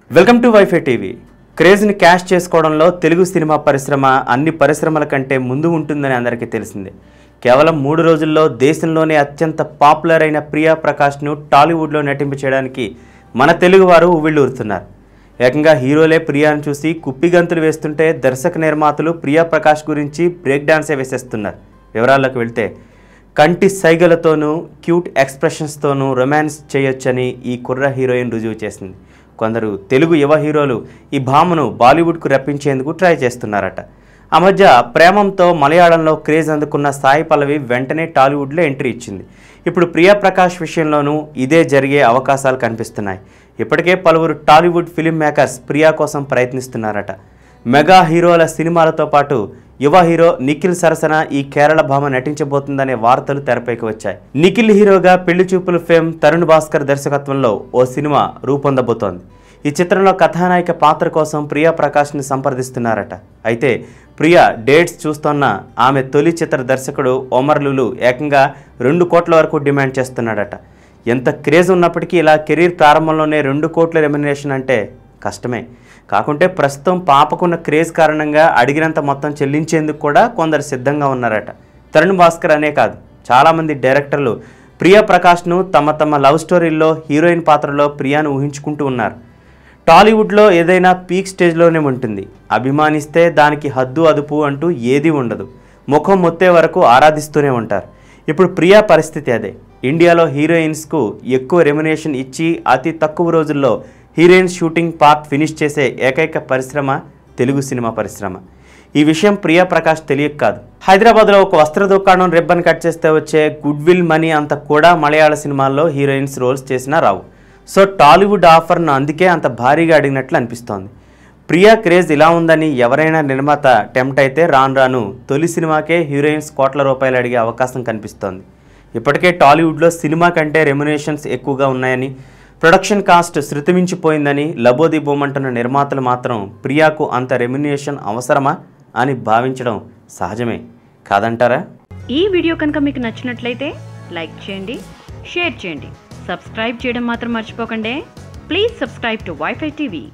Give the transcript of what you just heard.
welcome to WiFi TV క్రేజ్ని cash చేసుకోవడంలో Telugu cinema పరిశ్రమ అన్ని పరిశ్రమల కంటే ముందు ఉంటుందని అందరికీ తెలిసిందే కేవలం మూడు రోజుల్లో దేశంలోనే అత్యంత పాపులర్ అయిన ప్రియా ప్రకాష్ను టాలీవుడ్లో నటింప చేయడానికి మన తెలుగువారు ఉవ్విళ్ళూరుతున్నారు ఏకంగా హీరోలే ప్రియాను చూసి కుప్పిగంతులు వేస్తుంటే దర్శక నిర్మాతలు ప్రియా ప్రకాష్ గురించి బ్రేక్ డాన్సే వేసేస్తున్నారు వివరాల్లోకి వెళ్తే కంటి సైగలతోనూ క్యూట్ ఎక్స్ప్రెషన్స్తోనూ రొమాన్స్ చేయొచ్చని ఈ కుర్ర హీరోయిన్ రుజువు చేసింది కొందరు తెలుగు యువ హీరోలు ఈ భామను బాలీవుడ్కు రప్పించేందుకు ట్రై చేస్తున్నారట ఆ మధ్య ప్రేమంతో మలయాళంలో క్రేజ్ అందుకున్న సాయి పల్లవి వెంటనే టాలీవుడ్లో ఎంట్రీ ఇచ్చింది ఇప్పుడు ప్రియా ప్రకాష్ విషయంలోనూ ఇదే జరిగే అవకాశాలు కనిపిస్తున్నాయి ఇప్పటికే పలువురు టాలీవుడ్ ఫిలిం మేకర్స్ ప్రియా కోసం ప్రయత్నిస్తున్నారట మెగా హీరోల సినిమాలతో పాటు యువ హీరో నిఖిల్ సరసన ఈ కేరళ భామ నటించబోతుందనే వార్తలు తెరపైకి వచ్చాయి నిఖిల్ హీరోగా పెళ్లి చూపుల ఫేమ్ తరుణ్ భాస్కర్ దర్శకత్వంలో ఓ సినిమా రూపొందబోతోంది ఈ చిత్రంలో కథానాయిక పాత్ర కోసం ప్రియా ప్రకాష్ని సంప్రదిస్తున్నారట అయితే ప్రియా డేట్స్ చూస్తోన్న ఆమె తొలి చిత్ర దర్శకుడు ఒమర్ లులు ఏకంగా రెండు కోట్ల వరకు డిమాండ్ చేస్తున్నాడట ఎంత క్రేజ్ ఉన్నప్పటికీ ఇలా కెరీర్ ప్రారంభంలోనే రెండు కోట్ల రెమ్యునరేషన్ అంటే కష్టమే కాకుంటే ప్రస్తుతం పాపకున్న క్రేజ్ కారణంగా అడిగినంత మొత్తం చెల్లించేందుకు కూడా కొందరు సిద్ధంగా ఉన్నారట తరుణ్ భాస్కర్ అనే కాదు చాలామంది డైరెక్టర్లు ప్రియా ప్రకాష్ను తమ తమ లవ్ స్టోరీల్లో హీరోయిన్ పాత్రలో ప్రియాను ఊహించుకుంటూ ఉన్నారు టాలీవుడ్లో ఏదైనా పీక్ స్టేజ్లోనే ఉంటుంది అభిమానిస్తే దానికి హద్దు అదుపు అంటూ ఏదీ ఉండదు ముఖం మొత్తే వరకు ఆరాధిస్తూనే ఉంటారు ఇప్పుడు ప్రియా పరిస్థితి అదే ఇండియాలో హీరోయిన్స్కు ఎక్కువ రెమ్యునేషన్ ఇచ్చి అతి తక్కువ రోజుల్లో హీరోయిన్ షూటింగ్ పార్ట్ ఫినిష్ చేసే ఏకైక పరిశ్రమ తెలుగు సినిమా పరిశ్రమ ఈ విషయం ప్రియా ప్రకాష్ తెలియక కాదు హైదరాబాద్లో ఒక వస్త్ర దుకాణం రిబ్బన్ కట్ చేస్తే వచ్చే గుడ్ విల్ మనీ అంత కూడా మలయాళ సినిమాల్లో హీరోయిన్స్ రోల్స్ చేసినా రావు సో టాలీవుడ్ ఆఫర్ను అందుకే అంత భారీగా అడిగినట్లు అనిపిస్తోంది ప్రియా క్రేజ్ ఇలా ఉందని ఎవరైనా నిర్మాత టెంప్ట్ అయితే రాను రాను తొలి సినిమాకే హీరోయిన్స్ కోట్ల రూపాయలు అడిగే అవకాశం కనిపిస్తోంది ఇప్పటికే టాలీవుడ్లో సినిమా కంటే రెమ్యునేషన్స్ ఎక్కువగా ఉన్నాయని ప్రొడక్షన్ కాస్ట్ శృతిమించిపోయిందని లబోదిబోమంటున్న నిర్మాతలు మాత్రం ప్రియాకు అంత రెమ్యునేషన్ అవసరమా అని భావించడం సహజమే కాదంటారా ఈ వీడియో కనుక మీకు నచ్చినట్లయితే లైక్ చేయండి షేర్ చేయండి సబ్స్క్రైబ్ చేయడం మాత్రం మర్చిపోకండి please subscribe to WiFi TV